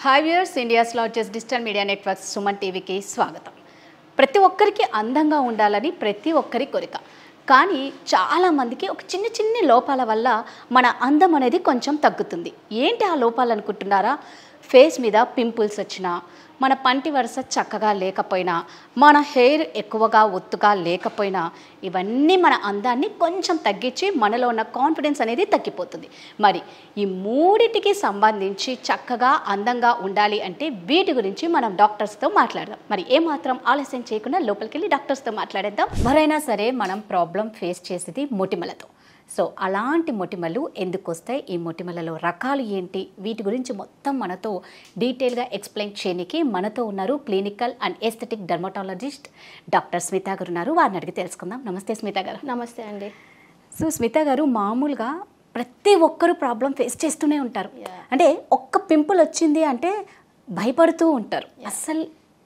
Hi viewers India's largest digital media network Suman టీవీకి స్వాగతం ప్రతి ఒక్కరికి అందంగా ఉండాలని ప్రతి ఒక్కరి కోరిక కానీ చాలామందికి ఒక చిన్న చిన్న లోపాల వల్ల మన అందం అనేది కొంచెం తగ్గుతుంది ఏంటి ఆ లోపాలు అనుకుంటున్నారా ఫేస్ మీద పింపుల్స్ వచ్చినా మన పంటి వరుస చక్కగా లేకపోయినా మన హెయిర్ ఎక్కువగా ఒత్తుగా లేకపోయినా ఇవన్నీ మన అందాన్ని కొంచెం తగ్గించి మనలో ఉన్న కాన్ఫిడెన్స్ అనేది తగ్గిపోతుంది మరి ఈ మూడిటికి సంబంధించి చక్కగా అందంగా ఉండాలి అంటే వీటి గురించి మనం డాక్టర్స్తో మాట్లాడదాం మరి ఏమాత్రం ఆలస్యం చేయకుండా లోపలికి వెళ్ళి డాక్టర్స్తో మాట్లాడేద్దాం ఎవరైనా సరే మనం ప్రాబ్లం ఫేస్ చేసేది మొటిమలతో సో అలాంటి మొటిమలు ఎందుకు వస్తాయి ఈ మొటిమలలో రకాలు ఏంటి వీటి గురించి మొత్తం మనతో డీటెయిల్గా ఎక్స్ప్లెయిన్ చేయడానికి మనతో ఉన్నారు clinical and aesthetic dermatologist doctor Smitha garu ఉన్నారు వారిని అడిగి తెలుసుకుందాం నమస్తే స్మిత గారు నమస్తే అండి సో స్మిత గారు మామూలుగా ప్రతి ఒక్కరు ప్రాబ్లం ఫేస్ చేస్తూనే ఉంటారు అంటే ఒక్క పింపుల్ వచ్చింది అంటే భయపడుతూ ఉంటారు అసలు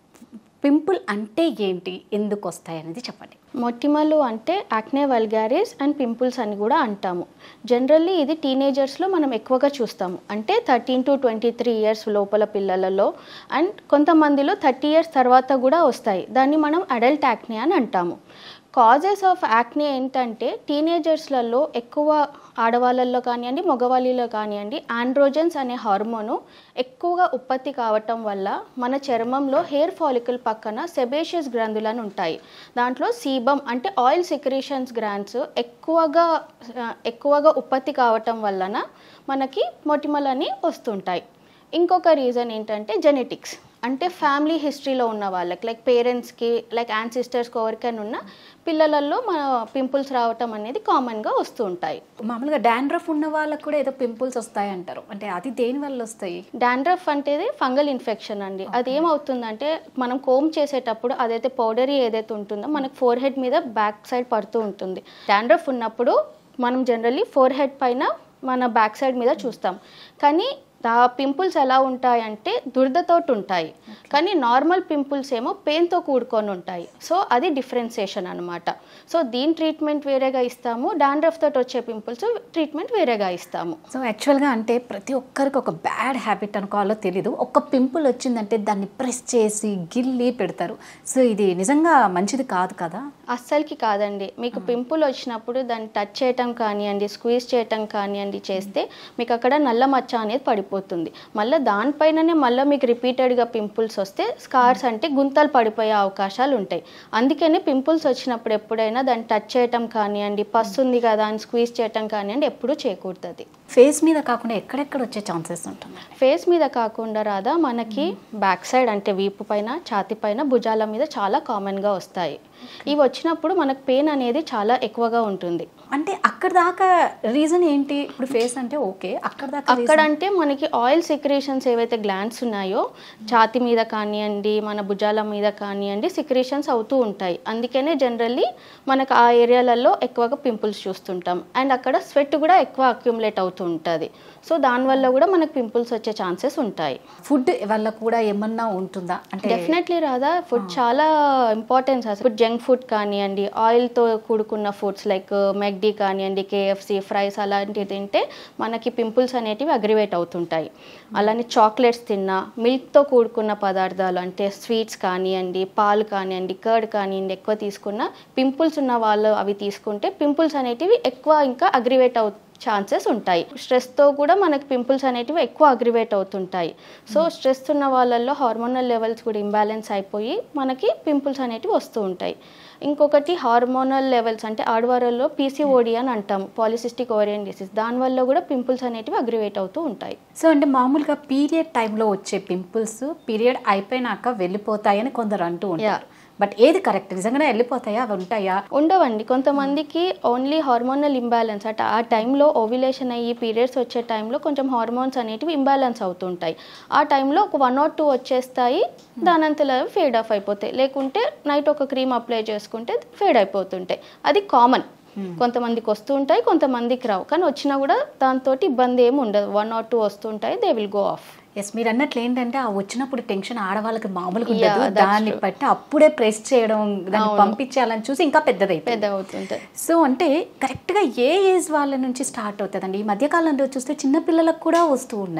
పింపుల్ అంటే ఏంటి ఎందుకు వస్తాయి అనేది చెప్పండి మొటిమలు అంటే యాక్నే వల్గారిస్ అండ్ పింపుల్స్ అని కూడా అంటాము జనరల్లీ ఇది టీనేజర్స్లో మనం ఎక్కువగా చూస్తాము అంటే thirteen to twenty three years లోపల పిల్లలలో అండ్ కొంతమందిలో థర్టీ ఇయర్స్ తర్వాత కూడా వస్తాయి దాన్ని మనం అడల్ట్ యాక్నే అని అంటాము కాజెస్ ఆఫ్ యాక్నే ఏంటంటే టీనేజర్స్లలో ఎక్కువ ఆడవాళ్ళల్లో కానివ్వండి మగవాళ్ళలో కానివ్వండి ఆండ్రోజన్స్ అనే హార్మోను ఎక్కువగా ఉత్పత్తి కావటం వల్ల మన చర్మంలో హెయిర్ ఫాలికల్ పక్కన సెబేషియస్ గ్రంథులను ఉంటాయి దాంట్లో సీబమ్ అంటే ఆయిల్ సెక్రేషన్స్ గ్రాండ్స్ ఎక్కువగా ఆ, ఎక్కువగా ఉత్పత్తి కావటం వలన మనకి మొటిమలని వస్తుంటాయి ఇంకొక రీజన్ ఏంటంటే జెనెటిక్స్ అంటే ఫ్యామిలీ హిస్టరీలో ఉన్న వాళ్ళకి లైక్ పేరెంట్స్కి లైక్ యాన్సిస్టర్స్కి ఎవరికైనా ఉన్న పిల్లలలో మన పింపుల్స్ రావటం అనేది కామన్గా వస్తూ ఉంటాయి మామూలుగా డాండ్రఫ్ ఉన్న వాళ్ళకు కూడా ఏదో పింపుల్స్ వస్తాయి అంటారు అంటే అది దేని వల్ల వస్తాయి డాండ్రఫ్ అంటే ఫంగల్ ఇన్ఫెక్షన్ అండి అది ఏమవుతుందంటే మనం కోమ్ చేసేటప్పుడు అదైతే పౌడరీ ఏదైతే ఉంటుందో మనకు ఫోర్ హెడ్ మీద బ్యాక్ సైడ్ పడుతూ ఉంటుంది డాండ్రఫ్ ఉన్నప్పుడు మనం జనరల్లీ ఫోర్ హెడ్ పైన మన బ్యాక్ సైడ్ మీద చూస్తాం కానీ ఆ పింపుల్స్ ఎలా ఉంటాయంటే దురదతోటి ఉంటాయి కానీ నార్మల్ పింపుల్స్ ఏమో పెయిన్తో కూడుకొని ఉంటాయి సో అది డిఫరెన్సియేషన్ అనమాట సో దీని ట్రీట్మెంట్ వేరేగా ఇస్తాము డాండ్రఫ్ తోటి వచ్చే పింపుల్స్ ట్రీట్మెంట్ వేరేగా ఇస్తాము సో యాక్చువల్గా అంటే ప్రతి ఒక్కరికి ఒక బ్యాడ్ హ్యాబిట్ అనుకోవాలో తెలీదు ఒక్క పింపుల్ వచ్చిందంటే దాన్ని ప్రెస్ చేసి గిల్లి పెడతారు సో ఇది నిజంగా మంచిది కాదు కదా అస్సలకి కాదండి మీకు పింపుల్ వచ్చినప్పుడు దాన్ని టచ్ చేయటం కానివ్వండి స్క్వీజ్ చేయటం కానివ్వండి చేస్తే మీకు అక్కడ నల్ల మచ్చ అనేది పడిపోతుంది మళ్ళీ దానిపైననే మళ్ళీ మీకు రిపీటెడ్గా పింపుల్స్ వస్తే స్కార్స్ అంటే గుంతలు పడిపోయే అవకాశాలు ఉంటాయి అందుకనే పింపుల్స్ వచ్చినప్పుడు ఎప్పుడైనా దాన్ని టచ్ చేయటం కానివ్వండి పస్సు ఉంది కదా అని స్క్వీజ్ చేయటం కానివ్వండి ఎప్పుడూ చేయకూడదు అది ఫేస్ మీద కాకుండా ఎక్కడెక్కడ వచ్చే ఛాన్సెస్ ఉంటుంది ఫేస్ మీద కాకుండా రాదా మనకి బ్యాక్ సైడ్ అంటే వీపు పైన ఛాతి పైన భుజాల మీద చాలా కామన్గా వస్తాయి ఇవి వచ్చినప్పుడు మనకు పెయిన్ అనేది చాలా ఎక్కువగా ఉంటుంది అంటే అక్కడ దాకా రీజన్ ఏంటి ఇప్పుడు ఫేస్ అంటే ఓకే అక్కడ దాకా అక్కడ అంటే మనకి ఆయిల్ సెక్రేషన్స్ ఏవైతే గ్లాండ్స్ ఉన్నాయో ఛాతి మీద కానివ్వండి మన భుజాల మీద కానివ్వండి సెక్రేషన్స్ అవుతూ ఉంటాయి అందుకనే జనరల్లీ మనకు ఆ ఏరియాలలో ఎక్కువగా పింపుల్స్ చూస్తుంటాం అండ్ అక్కడ స్వెట్ కూడా ఎక్కువ అక్యుములేట్ అవుతూ ఉంటుంది సో దానివల్ల కూడా మనకు పింపుల్స్ వచ్చే ఛాన్సెస్ ఉంటాయి ఫుడ్ వల్ల కూడా ఏమన్నా ఉంటుందా అంటే డెఫినెట్లీ రాదా ఫుడ్ చాలా ఇంపార్టెన్స్ అసలు జంక్ ఫుడ్ కానివ్వండి ఆయిల్తో కూడుకున్న ఫుడ్స్ లైక్ మెగ్డీ కానివ్వండి కేఎఫ్సి ఫ్రైస్ అలాంటివి తింటే మనకి పింపుల్స్ అనేటివి అగ్రివేట్ అవుతుంటాయి అలానే చాక్లెట్స్ తిన్నా మిల్క్తో కూడుకున్న పదార్థాలు అంటే స్వీట్స్ కానివ్వండి పాలు కానివ్వండి కర్డ్ కానివ్వండి ఎక్కువ తీసుకున్న పింపుల్స్ ఉన్న వాళ్ళు అవి తీసుకుంటే పింపుల్స్ అనేటివి ఎక్కువ ఇంకా అగ్రివేట్ అవు ఛాన్సెస్ ఉంటాయి స్ట్రెస్తో కూడా మనకి పింపుల్స్ అనేటివి ఎక్కువ అగ్రివేట్ అవుతుంటాయి సో స్ట్రెస్ ఉన్న వాళ్ళల్లో హార్మోనల్ లెవెల్స్ కూడా ఇంబ్యాలెన్స్ అయిపోయి మనకి పింపుల్స్ అనేటివి వస్తూ ఉంటాయి ఇంకొకటి హార్మోనల్ లెవెల్స్ అంటే ఆడవాళ్ళలో పీసీఓడి అని అంటాము పాలిసిస్టిక్ ఓరియన్ డిసీజ్ దానివల్ల కూడా పింపుల్స్ అనేటివి అగ్రివేట్ అవుతూ ఉంటాయి సో అంటే మామూలుగా పీరియడ్ టైంలో వచ్చే పింపుల్స్ పీరియడ్ అయిపోయినాక వెళ్ళిపోతాయని కొందరు అంటూ ఉంటారు బట్ ఏది కరెక్ట్ నిజంగానే వెళ్ళిపోతాయా అవి ఉంటాయా ఉండవండి కొంతమందికి ఓన్లీ హార్మోనల్ ఇంబ్యాలెన్స్ అంటే ఆ టైంలో ఓవిలేషన్ అయ్యి పీరియడ్స్ వచ్చే టైంలో కొంచెం హార్మోన్స్ అనేటివి ఇంబ్యాలెన్స్ అవుతుంటాయి ఆ టైంలో ఒక వన్ ఆర్ టూ వచ్చేస్తాయి దానంతలో ఫేడ్ ఆఫ్ అయిపోతాయి లేకుంటే నైట్ ఒక క్రీమ్ అప్లై చేసుకుంటే ఫేడ్ అయిపోతుంటాయి అది కామన్ కొంతమందికి వస్తూ ఉంటాయి కొంతమందికి రావు కానీ వచ్చినా కూడా దాంతో ఇబ్బంది ఏమి ఉండదు వన్ ఆర్ టూ వస్తుంటాయి they will go off as మీరు అన్నట్లు ఏంటంటే ఆ వచ్చినప్పుడు టెన్షన్ ఆడవాళ్ళకి మామూలుగా Yeah, ఉండదు that's దాన్ని బట్టి అప్పుడే ప్రెస్ చేయడం దాన్ని పంపించాలని చూసి ఇంకా పెద్దదైతే పెద్ద అవుతుంటుంది సో అంటే కరెక్ట్గా ఏ ఏజ్ వాళ్ళ నుంచి స్టార్ట్ అవుతుందండి ఈ మధ్యకాలంలో చూస్తే చిన్న పిల్లలకు కూడా వస్తూ ఉన్నాయి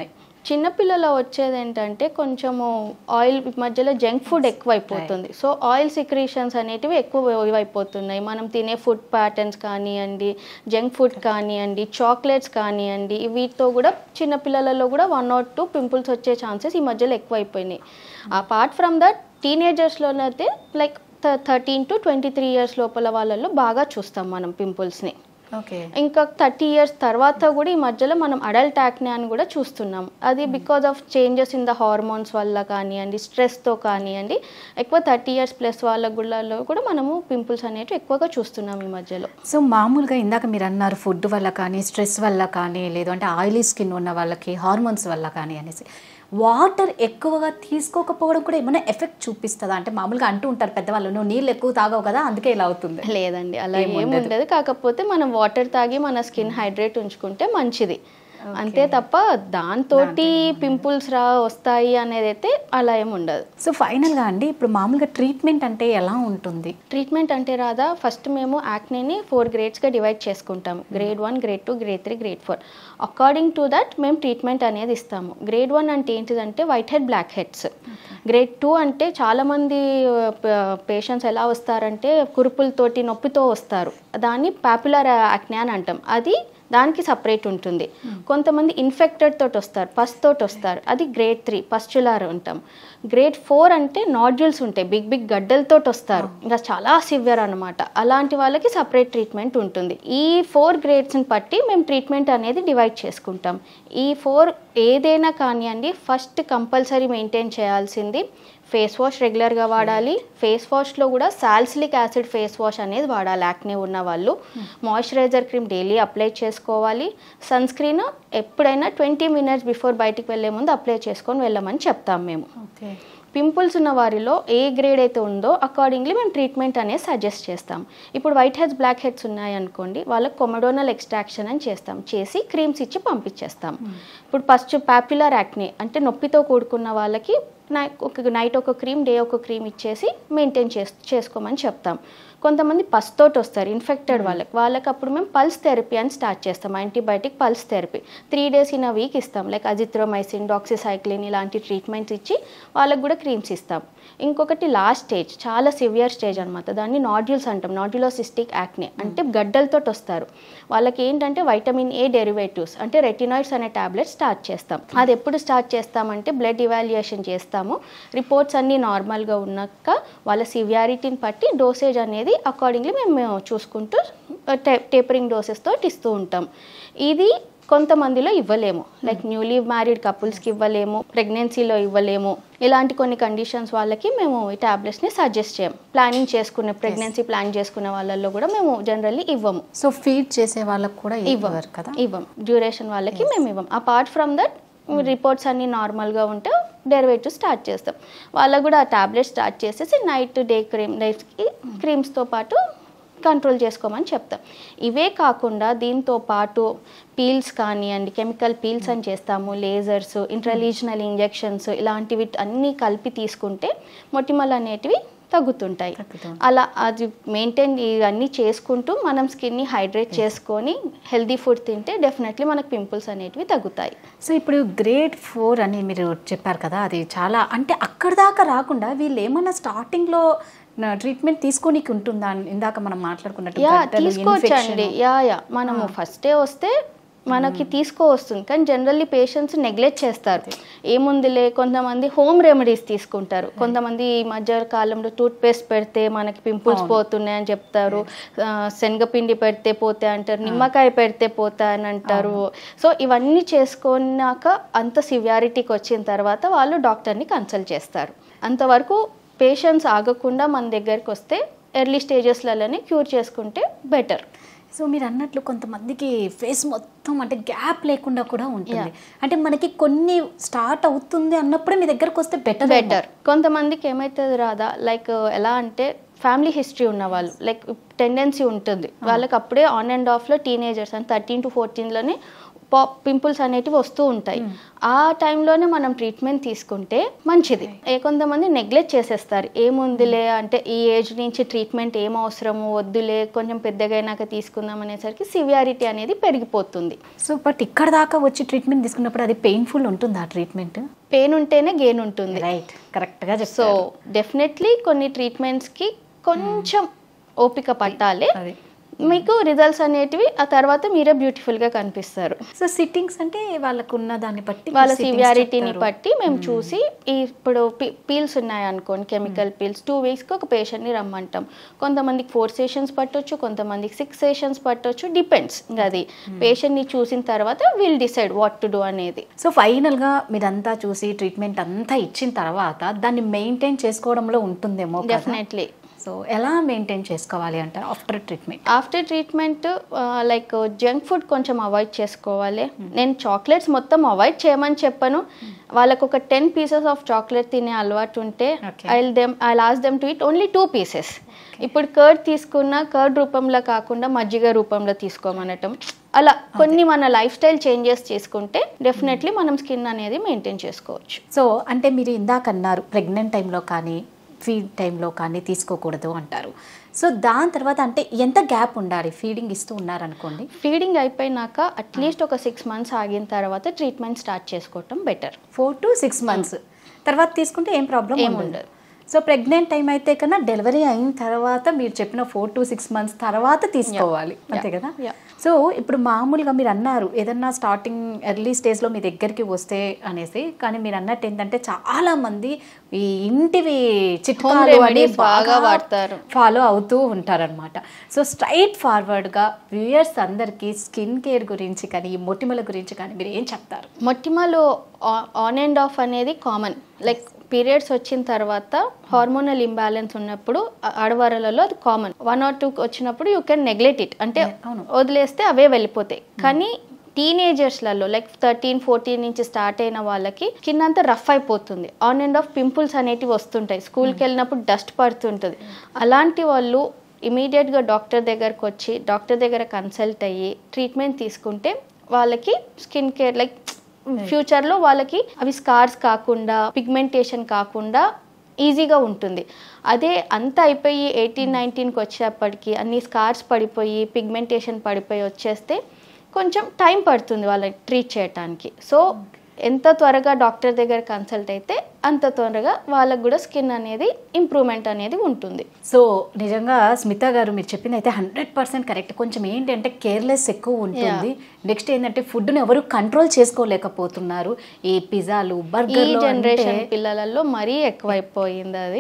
చిన్నపిల్లల వచ్చేది ఏంటంటే కొంచెము ఆయిల్ మధ్యలో జంక్ ఫుడ్ ఎక్కువ అయిపోతుంది సో ఆయిల్ సిక్రీషన్స్ అనేటివి ఎక్కువ అయిపోతున్నాయి మనం తినే ఫుడ్ ప్యాటర్న్స్ కానివ్వండి జంక్ ఫుడ్ కానివ్వండి చాక్లెట్స్ కానివ్వండి వీటితో కూడా చిన్నపిల్లలలో కూడా వన్ ఆర్ టూ పింపుల్స్ వచ్చే ఛాన్సెస్ ఈ మధ్యలో ఎక్కువ అయిపోయినాయి అపార్ట్ ఫ్రమ్ దట్ టీనేజర్స్లోనైతే like thirteen to twenty three years లోపల వాళ్ళల్లో బాగా చూస్తాం మనం పింపుల్స్ని ఓకే ఇంకా థర్టీ ఇయర్స్ తర్వాత కూడా ఈ మధ్యలో మనం అడల్ట్ యాక్నే అని కూడా చూస్తున్నాం అది because of changes in the hormones వల్ల కానివ్వండి స్ట్రెస్తో కానివ్వండి ఎక్కువ థర్టీ ఇయర్స్ ప్లస్ వాళ్ళ గుళ్ళలో కూడా మనము పింపుల్స్ అనేవి ఎక్కువగా చూస్తున్నాం ఈ మధ్యలో సో మామూలుగా ఇందాక మీరు అన్నారు ఫుడ్ వల్ల కానీ స్ట్రెస్ వల్ల కానీ లేదు అంటే ఆయిలీ స్కిన్ ఉన్న వాళ్ళకి హార్మోన్స్ వల్ల కానీ అనేసి వాటర్ ఎక్కువగా తీసుకోకపోవడం కూడా ఏమైనా ఎఫెక్ట్ చూపిస్తుందా అంటే మామూలుగా అంటూ ఉంటారు పెద్దవాళ్ళు నువ్వు నీళ్ళు ఎక్కువ తాగవు కదా అందుకే ఇలా అవుతుంది లేదండి అలా ఏముండదు కాకపోతే మనం వాటర్ తాగి మన స్కిన్ హైడ్రేట్ ఉంచుకుంటే మంచిది అంతే తప్ప దాంతో పింపుల్స్ రా వస్తాయి అనేది అయితే అలా ఏమి ఉండదు సో ఫైనల్గా అండి ఇప్పుడు మామూలుగా ట్రీట్మెంట్ అంటే ఎలా ఉంటుంది ట్రీట్మెంట్ అంటే రాదా ఫస్ట్ మేము యాక్నేని ఫోర్ గ్రేడ్స్గా డివైడ్ చేసుకుంటాము grade one grade two grade three grade four according to that మేము ట్రీట్మెంట్ అనేది ఇస్తాము గ్రేడ్ వన్ అంటే ఏంటిదంటే white head black heads grade two అంటే చాలామంది పేషెంట్స్ ఎలా వస్తారంటే కురుపులతోటి నొప్పితో వస్తారు దాన్ని పాపులర్ యాక్నే అని అంటాం అది దానికి సపరేట్ ఉంటుంది కొంతమంది ఇన్ఫెక్టెడ్ తోటి వస్తారు పస్ తోటి వస్తారు అది గ్రేడ్ త్రీ పస్చులార్ ఉంటాం గ్రేడ్ ఫోర్ అంటే నాడ్యూల్స్ ఉంటాయి బిగ్ బిగ్ గడ్డలతోటి వస్తారు ఇంకా చాలా సివియర్ అనమాట అలాంటి వాళ్ళకి సపరేట్ ట్రీట్మెంట్ ఉంటుంది ఈ ఫోర్ గ్రేడ్స్ని బట్టి మేము ట్రీట్మెంట్ అనేది డివైడ్ చేసుకుంటాం ఈ ఫోర్ ఏదైనా కానివ్వండి ఫస్ట్ కంపల్సరీ మెయింటైన్ చేయాల్సింది ఫేస్ వాష్ రెగ్యులర్గా వాడాలి ఫేస్ వాష్లో కూడా సాల్సిలిక్ యాసిడ్ ఫేస్ వాష్ అనేది వాడాలి యాక్నే ఉన్న వాళ్ళు మాయిశ్చరైజర్ క్రీమ్ డైలీ అప్లై చేసుకోవాలి సన్ స్క్రీన్ ఎప్పుడైనా ట్వంటీ మినిట్స్ బిఫోర్ బయటికి వెళ్ళే ముందు అప్లై చేసుకొని వెళ్ళమని చెప్తాం మేము ఓకే పింపుల్స్ ఉన్న వారిలో ఏ గ్రేడ్ అయితే ఉందో అకార్డింగ్లీ మేము ట్రీట్మెంట్ అనేది సజెస్ట్ చేస్తాం ఇప్పుడు వైట్ హెడ్స్ బ్లాక్ హెడ్స్ ఉన్నాయనుకోండి వాళ్ళకి కొమెడోనల్ ఎక్స్ట్రాక్షన్ అని చేస్తాం చేసి క్రీమ్స్ ఇచ్చి పంపించేస్తాం ఇప్పుడు ఫస్ట్ పాపులర్ యాక్నే అంటే నొప్పితో కూడుకున్న వాళ్ళకి నై ఒక నైట్ ఒక క్రీమ్ డే ఒక క్రీమ్ ఇచ్చేసి మెయింటైన్ చేస్ చేసుకోమని చెప్తాం కొంతమంది పస్తోటి వస్తారు ఇన్ఫెక్టెడ్ వాళ్ళకి వాళ్ళకి అప్పుడు మేము పల్స్ థెరపీ అని స్టార్ట్ చేస్తాం antibiotic pulse therapy three days in a week ఇస్తాం లైక్ అజిత్రోమైసిన్ డాక్సిసైక్లిన్ ఇలాంటి ట్రీట్మెంట్స్ ఇచ్చి వాళ్ళకి కూడా క్రీమ్స్ ఇస్తాం ఇంకొకటి లాస్ట్ స్టేజ్ చాలా సివియర్ స్టేజ్ అనమాట దాన్ని నాడ్యూల్స్ అంటాం నాడ్యులోసిస్టిక్ యాక్నే అంటే గడ్డలతో వస్తారు వాళ్ళకి ఏంటంటే వైటమిన్ ఏ డెరివేటివ్స్ అంటే రెటినాయిడ్స్ అనే టాబ్లెట్ స్టార్ట్ చేస్తాం అది ఎప్పుడు స్టార్ట్ చేస్తామంటే బ్లడ్ ఇవాల్యుయేషన్ చేస్తాము రిపోర్ట్స్ అన్నీ నార్మల్గా ఉన్నాక వాళ్ళ సివియారిటీని బట్టి డోసేజ్ అనేది అకార్డింగ్లీ మేము చూసుకుంటూ టేపరింగ్ డోసెస్తో ఇస్తూ ఉంటాం ఇది కొంతమందిలో ఇవ్వలేము లైక్ న్యూలీ మ్యారీడ్ కపుల్స్కి ఇవ్వలేము ప్రెగ్నెన్సీలో ఇవ్వలేము ఇలాంటి కొన్ని కండిషన్స్ వాళ్ళకి మేము ఈ టాబ్లెట్స్ని సజెస్ట్ చేయం ప్లానింగ్ చేసుకునే ప్రెగ్నెన్సీ ప్లాన్ చేసుకునే వాళ్ళల్లో కూడా మేము జనరల్లీ ఇవ్వము సో ఫీడ్ చేసే వాళ్ళకు కూడా ఇవ్వరు కదా ఇవ్వం డ్యూరేషన్ వాళ్ళకి మేము ఇవ్వం అపార్ట్ ఫ్రమ్ దట్ రిపోర్ట్స్ అన్నీ నార్మల్గా ఉంటే డెరివేటివ్ స్టార్ట్ చేస్తాం వాళ్ళకు కూడా ఆ టాబ్లెట్ స్టార్ట్ చేసేసి నైట్ డే క్రీమ్ నైట్కి క్రీమ్స్తో పాటు కంట్రోల్ చేసుకోమని చెప్తాం ఇవే కాకుండా దీంతో పాటు పీల్స్ కానివ్వండి కెమికల్ పీల్స్ అని చేస్తాము లేజర్స్ ఇంట్రలీజనల్ ఇంజెక్షన్స్ ఇలాంటివి అన్నీ కలిపి తీసుకుంటే మొటిమలు అనేటివి తగ్గుతుంటాయి తగ్గుతుంది. అలా అది మెయింటైన్ ఇవన్నీ చేసుకుంటూ మనం స్కిన్ని హైడ్రేట్ చేసుకొని హెల్దీ ఫుడ్ తింటే డెఫినెట్లీ మనకు పింపుల్స్ అనేటివి తగ్గుతాయి సో ఇప్పుడు గ్రేడ్ ఫోర్ అని మీరు చెప్పారు కదా అది చాలా అంటే అక్కడ దాకా రాకుండా వీళ్ళు ఏమన్నా స్టార్టింగ్లో ట్రీట్మెంట్ తీసుకోనికి ఉంటుందా ఇందాక మనం మాట్లాడుకున్నట్టు యా గడ్డలు, తీసుకోవచ్చండి infection. యా యా మనము ఫస్టే వస్తే మనకి తీసుకో వస్తుంది కానీ జనరల్లీ పేషెంట్స్ నెగ్లెక్ట్ చేస్తారు ఏముందిలే కొంతమంది హోమ్ రెమెడీస్ తీసుకుంటారు కొంతమంది ఈ మధ్య కాలంలో టూత్ పేస్ట్ పెడితే మనకి పింపుల్స్ పోతున్నాయి అని చెప్తారు ఆ, శనగపిండి పెడితే పోతాయి అంటారు నిమ్మకాయ పెడితే పోతాయి అని అంటారు సో ఇవన్నీ చేసుకున్నాక అంత సివియారిటీకి వచ్చిన తర్వాత వాళ్ళు డాక్టర్ని కన్సల్ట్ చేస్తారు అంతవరకు పేషెంట్స్ ఆగకుండా మన దగ్గరికి వస్తే ఎర్లీ స్టేజెస్లలోనే క్యూర్ చేసుకుంటే బెటర్ సో మీరు అన్నట్లు కొంతమందికి ఫేస్ మొత్తం అంటే గ్యాప్ లేకుండా కూడా ఉంటుంది అంటే మనకి కొన్ని స్టార్ట్ అవుతుంది అన్నప్పుడే మీ దగ్గరకు వస్తే బెటర్ బెటర్ కొంతమందికి ఏమవుతుంది రాదా లైక్ ఎలా అంటే ఫ్యామిలీ హిస్టరీ ఉన్న వాళ్ళు లైక్ టెండెన్సీ ఉంటుంది వాళ్ళకి అప్పుడే ఆన్ అండ్ ఆఫ్లో టీనేజర్స్ అంటే థర్టీన్ టు ఫోర్టీన్లోనే పాప్ పింపుల్స్ అనేటివి వస్తూ ఉంటాయి ఆ టైంలోనే మనం ట్రీట్మెంట్ తీసుకుంటే మంచిది ఏ కొంతమంది నెగ్లెక్ట్ చేసేస్తారు ఏముందిలే అంటే ఈ ఏజ్ నుంచి ట్రీట్మెంట్ ఏం అవసరము వద్దులే కొంచెం పెద్దగా అయినాక తీసుకుందాం అనేసరికి సివియారిటీ అనేది పెరిగిపోతుంది సో బట్ ఇక్కడ దాకా వచ్చి ట్రీట్మెంట్ తీసుకున్నప్పుడు అది పెయిన్ఫుల్ ఉంటుంది ఆ ట్రీట్మెంట్ పెయిన్ ఉంటేనే గెయిన్ ఉంటుంది రైట్ కరెక్ట్గా సో డెఫినెట్లీ కొన్ని ట్రీట్మెంట్స్కి కొంచెం ఓపిక పట్టాలి అది మీకు రిజల్ట్స్ అనేటివి ఆ తర్వాత మీరే బ్యూటిఫుల్గా కనిపిస్తారు సో సిట్టింగ్స్ అంటే వాళ్ళకు ఉన్న దాన్ని బట్టి వాళ్ళ sittings సివియారిటీని చెప్తారు. బట్టి మేము చూసి ఈ ఇప్పుడు పీల్స్ ఉన్నాయి అనుకోండి కెమికల్ పీల్స్ టూ వీక్స్కి ఒక పేషెంట్ని రమ్మంటాం కొంతమందికి ఫోర్ సెషన్స్ పట్టొచ్చు కొంతమందికి సిక్స్ సెషన్స్ పట్టొచ్చు డిపెండ్స్ ఇంకా అది పేషెంట్ని చూసిన తర్వాత will decide what to do అనేది సో ఫైనల్గా మీరంతా చూసి ట్రీట్మెంట్ అంతా ఇచ్చిన తర్వాత దాన్ని మెయింటైన్ చేసుకోవడంలో ఉంటుందేమో కదా? డెఫినెట్లీ సో ఎలా మెయింటైన్ చేసుకోవాలి అంటారు after treatment after treatment like junk food కొంచెం అవాయిడ్ చేసుకోవాలి నేను చాక్లెట్స్ మొత్తం అవాయిడ్ చేయమని చెప్పను వాళ్ళకు ఒక టెన్ పీసెస్ ఆఫ్ చాక్లెట్ తినే అలవాటు ఉంటే Okay. I them I lost them to it only two pieces ఇప్పుడు కర్డ్ తీసుకున్న కర్డ్ రూపంలో కాకుండా మజ్జిగ రూపంలో తీసుకోమనటం అలా కొన్ని మన లైఫ్ స్టైల్ చేంజెస్ చేసుకుంటే డెఫినెట్లీ మనం స్కిన్ అనేది మెయింటైన్ చేసుకోవచ్చు సో అంటే మీరు ఇందాక అన్నారు ప్రెగ్నెంట్ టైంలో కానీ ఫీడ్ టైంలో కానీ తీసుకోకూడదు అంటారు సో దాని తర్వాత అంటే ఎంత గ్యాప్ ఉండాలి ఫీడింగ్ ఇస్తూ ఉన్నారనుకోండి ఫీడింగ్ అయిపోయినాక అట్లీస్ట్ ఒక సిక్స్ మంత్స్ ఆగిన తర్వాత ట్రీట్మెంట్ స్టార్ట్ చేసుకోవటం better four to six months తర్వాత తీసుకుంటే ఏం ప్రాబ్లం ఏం ఉండదు ఉండదు. సో ప్రెగ్నెంట్ టైం అయితే కన్నా డెలివరీ అయిన తర్వాత మీరు చెప్పిన ఫోర్ టు సిక్స్ మంత్స్ తర్వాత తీసుకోవాలి అంతే కదా Yeah. సో ఇప్పుడు మామూలుగా మీరు అన్నారు ఏదన్నా స్టార్టింగ్ ఎర్లీ స్టేజ్లో మీ దగ్గరికి వస్తే అనేసి కానీ మీరు అన్నట్టు ఏంటంటే చాలా మంది ఈ ఇంటివి చిట్కాలు అని remedies బాగా వాడతారు. ఫాలో అవుతూ ఉంటారనమాట సో స్ట్రైట్ ఫార్వర్డ్గా వ్యూయర్స్ అందరికీ స్కిన్ కేర్ గురించి కానీ ఈ మొటిమల గురించి కానీ మీరు ఏం చెప్తారు మొటిమలు ఆన్ అండ్ ఆఫ్ అనేది కామన్ లైక్ పీరియడ్స్ వచ్చిన తర్వాత హార్మోనల్ ఇంబ్యాలెన్స్ ఉన్నప్పుడు ఆ- ఆడవాళ్ళలో అది కామన్ వన్ ఆర్ టూ వచ్చినప్పుడు యూ కెన్ నెగ్లెక్ట్ ఇట్ అంటే అవును. వదిలేస్తే అవే వెళ్ళిపోతాయి కానీ టీనేజర్స్లలో లైక్ థర్టీన్ ఫోర్టీన్ నుంచి స్టార్ట్ అయిన వాళ్ళకి కింద అంతా రఫ్ అయిపోతుంది ఆన్ అండ్ ఆఫ్ పింపుల్స్ అనేటివి వస్తుంటాయి స్కూల్కి వెళ్ళినప్పుడు డస్ట్ పడుతుంటుంది అలాంటి వాళ్ళు ఇమీడియట్గా డాక్టర్ దగ్గరకు వచ్చి డాక్టర్ దగ్గర కన్సల్ట్ అయ్యి ట్రీట్మెంట్ తీసుకుంటే వాళ్ళకి స్కిన్ కేర్ లైక్ ఫ్యూచర్లో వాళ్ళకి అవి స్కార్స్ కాకుండా పిగ్మెంటేషన్ కాకుండా ఈజీగా ఉంటుంది అదే అంత అయిపోయి ఎయిటీన్ నైన్టీన్కి వచ్చేప్పటికి అన్ని స్కార్స్ పడిపోయి పిగ్మెంటేషన్ పడిపోయి వచ్చేస్తే కొంచెం టైం పడుతుంది వాళ్ళని ట్రీట్ చేయడానికి సో ఎంత త్వరగా డాక్టర్ దగ్గర కన్సల్ట్ అయితే అంత త్వరగా వాళ్ళకు కూడా స్కిన్ అనేది ఇంప్రూవ్మెంట్ అనేది ఉంటుంది సో నిజంగా స్మిత గారు మీరు చెప్పింది అయితే హండ్రెడ్ పర్సెంట్ కరెక్ట్ కొంచెం ఏంటంటే కేర్లెస్ ఎక్కువ ఉంటుంది నెక్స్ట్ ఏంటంటే ఫుడ్ని ఎవరు కంట్రోల్ చేసుకోలేకపోతున్నారు ఈ పిజ్జాలు ఈ బర్గర్ జనరేషన్ పిల్లలలో మరీ ఎక్కువైపోయింది అది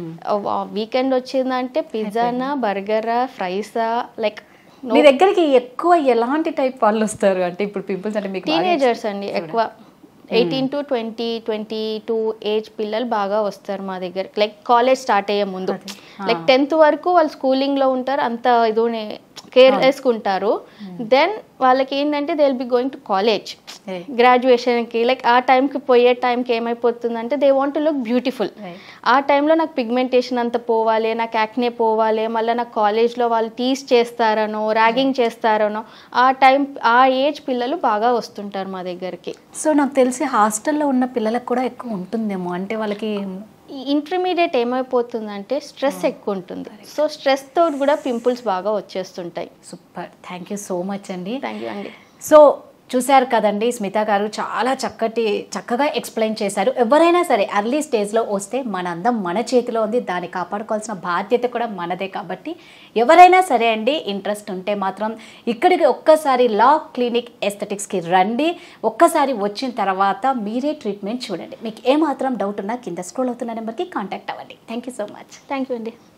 వీకెండ్ వచ్చిందంటే పిజ్జానా బర్గరా ఫ్రైసా లైక్ మీ దగ్గరికి ఎక్కువ ఎలాంటి టైప్ వాళ్ళు వస్తారు అంటే ఇప్పుడు పింపుల్స్ అంటే మీకు బాగా టీనేజర్స్ అండి ఎక్కువ eighteen to twenty twenty two age పిల్లలు బాగా వస్తారు మా దగ్గర లైక్ కాలేజ్ స్టార్ట్ అయ్యే ముందు లైక్ టెన్త్ వరకు వాళ్ళు స్కూలింగ్లో ఉంటారు అంత ఇదోనే కేర్ వేసుకుంటారు దెన్ వాళ్ళకి ఏంటంటే they will be going to college Eh. గ్రాడ్యుయేషన్కి లైక్ ఆ టైంకి పోయే టైంకి ఏమైపోతుందంటే they want to look beautiful Right. ఆ టైంలో నాకు పిగ్మెంటేషన్ అంత పోవాలి నాకు యాక్నే పోవాలి మళ్ళీ నాకు కాలేజ్లో వాళ్ళు టీస్ చేస్తారనో ర్యాగింగ్ చేస్తారనో ఆ టైం ఆ ఏజ్ పిల్లలు బాగా వస్తుంటారు మా దగ్గరికి సో నాకు తెలిసి హాస్టల్లో ఉన్న పిల్లలకు కూడా ఎక్కువ ఉంటుందేమో అంటే వాళ్ళకి ఈ ఇంటర్మీడియట్ ఏమైపోతుందంటే స్ట్రెస్ ఎక్కువ ఉంటుంది సో స్ట్రెస్ తోటి కూడా పింపుల్స్ బాగా వచ్చేస్తుంటాయి super thank you so much అండి థ్యాంక్ యూ అండి సో చూశారు కదండి స్మిత గారు చాలా చక్కటి చక్కగా ఎక్స్ప్లెయిన్ చేశారు ఎవరైనా సరే అర్లీ స్టేజ్లో వస్తే మన అందం మన చేతిలో ఉంది దాన్ని కాపాడుకోవాల్సిన బాధ్యత కూడా మనదే కాబట్టి ఎవరైనా సరే అండి ఇంట్రెస్ట్ ఉంటే మాత్రం ఇక్కడికి ఒక్కసారి లా క్లినిక్ ఎస్థెటిక్స్కి రండి ఒక్కసారి వచ్చిన తర్వాత మీరే ట్రీట్మెంట్ చూడండి మీకు ఏమాత్రం డౌట్ ఉన్నా కింద స్క్రోల్ అవుతున్న నెంబర్కి కాంటాక్ట్ అవ్వండి thank you so much thank you అండి